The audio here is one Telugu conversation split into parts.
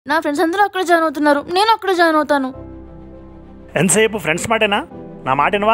నా ఫ్రెండ్స్ అందరూ అక్కడ జాయిన్ అవుతున్నారు నేను అక్కడ జాయిన్ అవుతాను ఎంతసేపు ఫ్రెండ్స్ మాటేనా నా మాట వినవా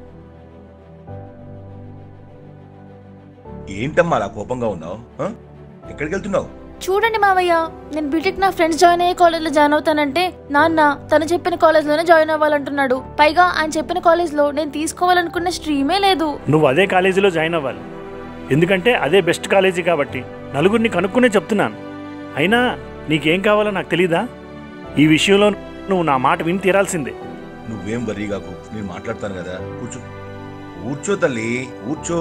ఏంటమ్మా అలా కోపంగా ఉన్నావు ఎక్కడికి వెళ్తున్నావు చూడండి మావయ్య నేను బీటెక్ నా ఫ్రెండ్స్ జాయిన్ అయ్యే కాలేజ్లో జాయిన్ అవుతానంటే నాన్న తను చెప్పిన కాలేజ్లోనే జాయిన్ అవ్వాలంటున్నాడు పైగా ఆయన చెప్పిన కాలేజ్లో నేను తీసుకోవాలనుకున్న స్ట్రీమే లేదు నువ్వు అదే కాలేజీలో జాయిన్ అవ్వాలి ఎందుకంటే అదే బెస్ట్ కాలేజీ కాబట్టి నలుగురిని కనుక్కునే చెప్తున్నాను అయినా నీకేం కావాలో నాకు తెలీదా ఈ విషయంలో నువ్వు నా మాట విని తీరాల్సిందే నువ్వేం వర్రీ కాకు నేను మాట్లాడతాను కదా కూర్చో కూర్చో తల్లి కూర్చో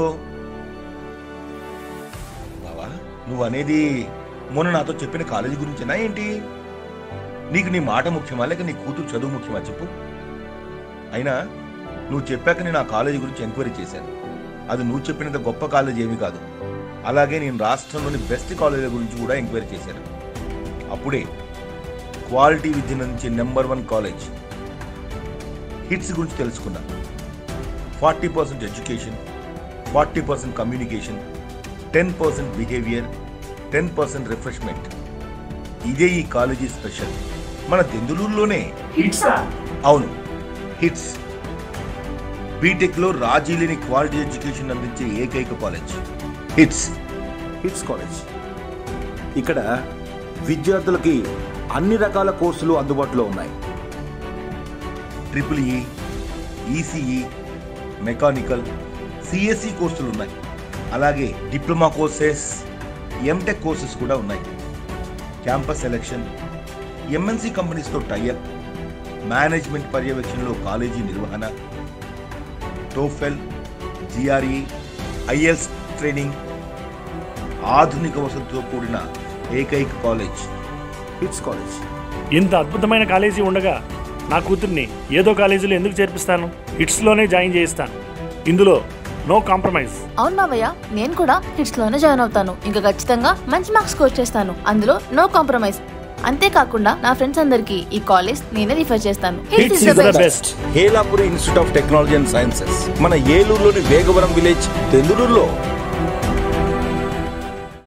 బావా నువ్వు అనేది మొన్న నాతో చెప్పిన కాలేజీ గురించేనా ఏంటి నీకు నీ మాట ముఖ్యమా లేక నీ కూతురు చదువు ముఖ్యమా చెప్పు అయినా నువ్వు చెప్పాక నేను ఆ కాలేజీ గురించి ఎంక్వైరీ చేశాను అది నువ్వు చెప్పినంత గొప్ప కాలేజీ ఏమీ కాదు అలాగే నేను రాష్ట్రంలోని బెస్ట్ కాలేజీల గురించి కూడా ఎంక్వైరీ చేశాను అప్పుడే క్వాలిటీ విద్యను అందించే నెంబర్ వన్ కాలేజ్ హిట్స్ గురించి తెలుసుకున్నా forty percent education forty percent communication ten percent behaviour ten percent refreshment ఇదే ఈ కాలేజీ స్పెషల్ మన దెందులూరులోనే అవును హిట్స్ బీటెక్లో రాజీ లేని క్వాలిటీ ఎడ్యుకేషన్ అందించే ఏకైక కాలేజ్ హిట్స్ హిట్స్ కాలేజ్ ఇక్కడ విద్యార్థులకి అన్ని రకాల కోర్సులు అందుబాటులో ఉన్నాయి triple E ECE mechanical CSC కోర్సులు ఉన్నాయి అలాగే డిప్లొమా కోర్సెస్ ఎంటెక్ కోర్సెస్ కూడా ఉన్నాయి క్యాంపస్ సెలెక్షన్ ఎంఎన్సి కంపెనీస్తో టైఅప్ మేనేజ్మెంట్ పర్యవేక్షణలో కాలేజీ నిర్వహణ టోఫెల్ జిఆర్ఈ ఐఎల్స్ ట్రైనింగ్ ఆధునిక వసతితో కూడిన ఏకైక కాలేజ్ హిట్స్ కాలేజ్ ఇంత అద్భుతమైన కాలేజీ ఉండగా నా కూతుర్ని ఏదో కాలేజీలో ఎందుకు చేర్పిస్తాను హిట్స్లోనే జాయిన్ చేయిస్తాను ఇందులో నో కాంప్రమైజ్ అవును మావయ్య నేను కూడా హిట్స్ లోనే జాయిన్ అవుతాను ఇంకా ఖచ్చితంగా మంచి మార్క్స్ స్కోర్ చేస్తాను అందులో నో కాంప్రమైజ్ అంతేకాకుండా నా ఫ్రెండ్స్ అందరికి ఈ కాలేజ్ నేనే రిఫర్ చేస్తాను Hits is the the best. Best Helapuri institute of technology and sciences మన ఏలూరులోని వేగవరం విలేజ్ తెందులూరులో